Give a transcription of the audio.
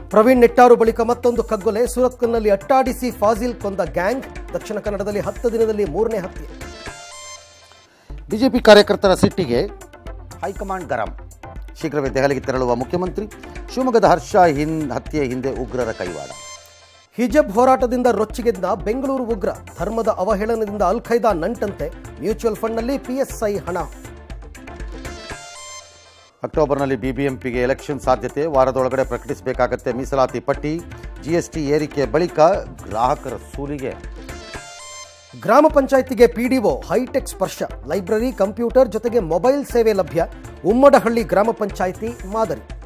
ಪ್ರವೀಣ್ ನೆಟ್ಟಾರು ಬಳಿಕ ಮತ್ತೊಂದು ಕಗ್ಗೊಲೆ ಸೂರತ್ಕಲ್ನಲ್ಲಿ ಅಟ್ಟಾಡಿಸಿ ಫಾಜಿಲ್ ಕೊಂದ ಗ್ಯಾಂಗ್ ದಕ್ಷಿಣ ಕನ್ನಡದಲ್ಲಿ ಹತ್ತು ದಿನದಲ್ಲಿ ಮೂರನೇ ಹತ್ಯೆ ಬಿಜೆಪಿ ಕಾರ್ಯಕರ್ತರ ಸಿಟ್ಟಿಗೆ ಹೈಕಮಾಂಡ್ ಗರಂ ಶೀಘ್ರವೇ ದೆಹಲಿಗೆ ತೆರಳುವ ಮುಖ್ಯಮಂತ್ರಿ ಶಿವಮೊಗ್ಗದ ಹರ್ಷ ಹಿನ್ ಹತ್ಯೆ ಹಿಂದೆ ಉಗ್ರರ ಕೈವಾಡ ಹಿಜಬ್ ಹೋರಾಟದಿಂದ ರೊಚ್ಚಿಗೆದ್ದ ಬೆಂಗಳೂರು ಉಗ್ರ ಧರ್ಮದ ಅವಹೇಳನದಿಂದ ಅಲ್ ಖೈದಾ ನಂಟಂತೆ ಮ್ಯೂಚುವಲ್ ಫಂಡ್ನಲ್ಲಿ ಪಿಎಸ್ಐ ಹಣ ಅಕ್ಟೋಬರ್ನಲ್ಲಿ ಬಿಬಿಎಂಪಿಗೆ ಎಲೆಕ್ಷನ್ ಸಾಧ್ಯತೆ ವಾರದೊಳಗಡೆ ಪ್ರಕಟಿಸಬೇಕಾಗತ್ತೆ ಮೀಸಲಾತಿ ಪಟ್ಟಿ ಜಿಎಸ್ಟಿ ಏರಿಕೆ ಬಳಿಕ ಗ್ರಾಹಕರ ಸೂಲಿಗೆ ಗ್ರಾಮ ಪಂಚಾಯಿತಿಗೆ ಪಿಡಿಒ ಹೈಟೆಕ್ ಸ್ಪರ್ಶ ಲೈಬ್ರರಿ ಕಂಪ್ಯೂಟರ್ ಜೊತೆಗೆ ಮೊಬೈಲ್ ಸೇವೆ ಲಭ್ಯ ಉಮ್ಮಡಹಳ್ಳಿ ಗ್ರಾಮ ಪಂಚಾಯಿತಿ ಮಾದರಿ